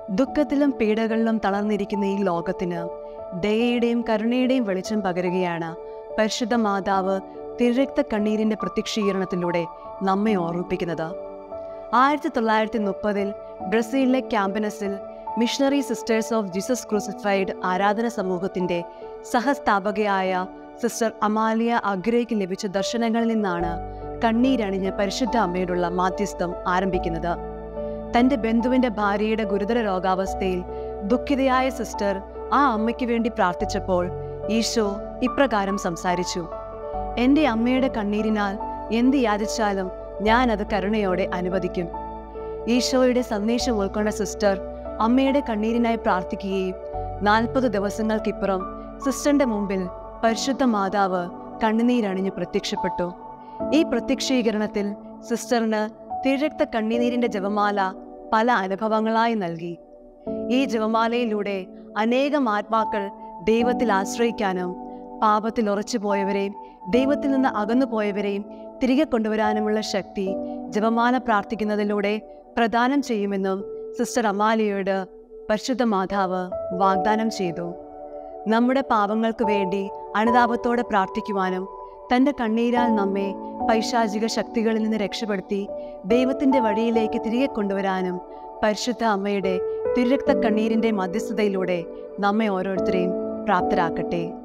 ദുഃഖത്തിലും പീഡകളിലും തളർന്നിരിക്കുന്ന ഈ ലോകത്തിന് ദയയുടെയും കരുണയുടെയും വെളിച്ചം പകരുകയാണ് പരിശുദ്ധ മാതാവ് തിരക്ത കണ്ണീരിന്റെ പ്രത്യക്ഷീകരണത്തിലൂടെ നമ്മെ ഓർമ്മിപ്പിക്കുന്നത് ആയിരത്തി തൊള്ളായിരത്തി മുപ്പതിൽ ബ്രസീലിലെ ക്യാമ്പനസിൽ missionary sisters of Jesus crucified ആരാധന സമൂഹത്തിന്റെ സഹസ്ഥാപകയായ സിസ്റ്റർ അമാലിയ അഗ്രയ്ക്ക് ലഭിച്ച ദർശനങ്ങളിൽ നിന്നാണ് കണ്ണീരണിഞ്ഞ് പരിശുദ്ധ അമ്മയോടുള്ള മാധ്യസ്ഥം ആരംഭിക്കുന്നത് തന്റെ ബന്ധുവിന്റെ ഭാര്യയുടെ ഗുരുതര രോഗാവസ്ഥയിൽ ദുഃഖിതയായ സിസ്റ്റർ ആ അമ്മയ്ക്ക് വേണ്ടി പ്രാർത്ഥിച്ചപ്പോൾ ഈശോ ഇപ്രകാരം സംസാരിച്ചു എന്റെ അമ്മയുടെ കണ്ണീരിനാൽ എന്ത് യാചിച്ചാലും ഞാൻ അത് കരുണയോടെ അനുവദിക്കും ഈശോയുടെ സന്ദേശം ഉൾക്കൊണ്ട സിസ്റ്റർ അമ്മയുടെ കണ്ണീരിനായി പ്രാർത്ഥിക്കുകയും നാൽപ്പത് ദിവസങ്ങൾക്കിപ്പുറം സിസ്റ്ററിന്റെ മുമ്പിൽ പരിശുദ്ധ മാതാവ് കണ്ണുനീരണിഞ്ഞ് പ്രത്യക്ഷപ്പെട്ടു ഈ പ്രത്യക്ഷീകരണത്തിൽ സിസ്റ്ററിന് തിരക്ത കണ്ണീരിന്റെ ജപമാല പല അനുഭവങ്ങളായി നൽകി ഈ ജപമാലയിലൂടെ അനേകം ആത്മാക്കൾ ദൈവത്തിൽ ആശ്രയിക്കാനും പാപത്തിൽ ഉറച്ചുപോയവരെയും ദൈവത്തിൽ നിന്ന് അകന്നു പോയവരെയും തിരികെ കൊണ്ടുവരാനുമുള്ള ശക്തി ജപമാല പ്രാർത്ഥിക്കുന്നതിലൂടെ പ്രദാനം ചെയ്യുമെന്നും സിസ്റ്റർ അമാലിയോട് പരിശുദ്ധ മാതാവ് വാഗ്ദാനം ചെയ്തു നമ്മുടെ പാപങ്ങൾക്ക് വേണ്ടി അനുതാപത്തോടെ പ്രാർത്ഥിക്കുവാനും തൻ്റെ കണ്ണീരാൽ നമ്മെ പൈശാചിക ശക്തികളിൽ നിന്ന് രക്ഷപ്പെടുത്തി ദൈവത്തിൻ്റെ വഴിയിലേക്ക് തിരികെ കൊണ്ടുവരാനും പരിശുദ്ധ അമ്മയുടെ തിരുരക്ത കണ്ണീരിൻ്റെ മധ്യസ്ഥതയിലൂടെ നമ്മെ ഓരോരുത്തരെയും പ്രാപ്തരാക്കട്ടെ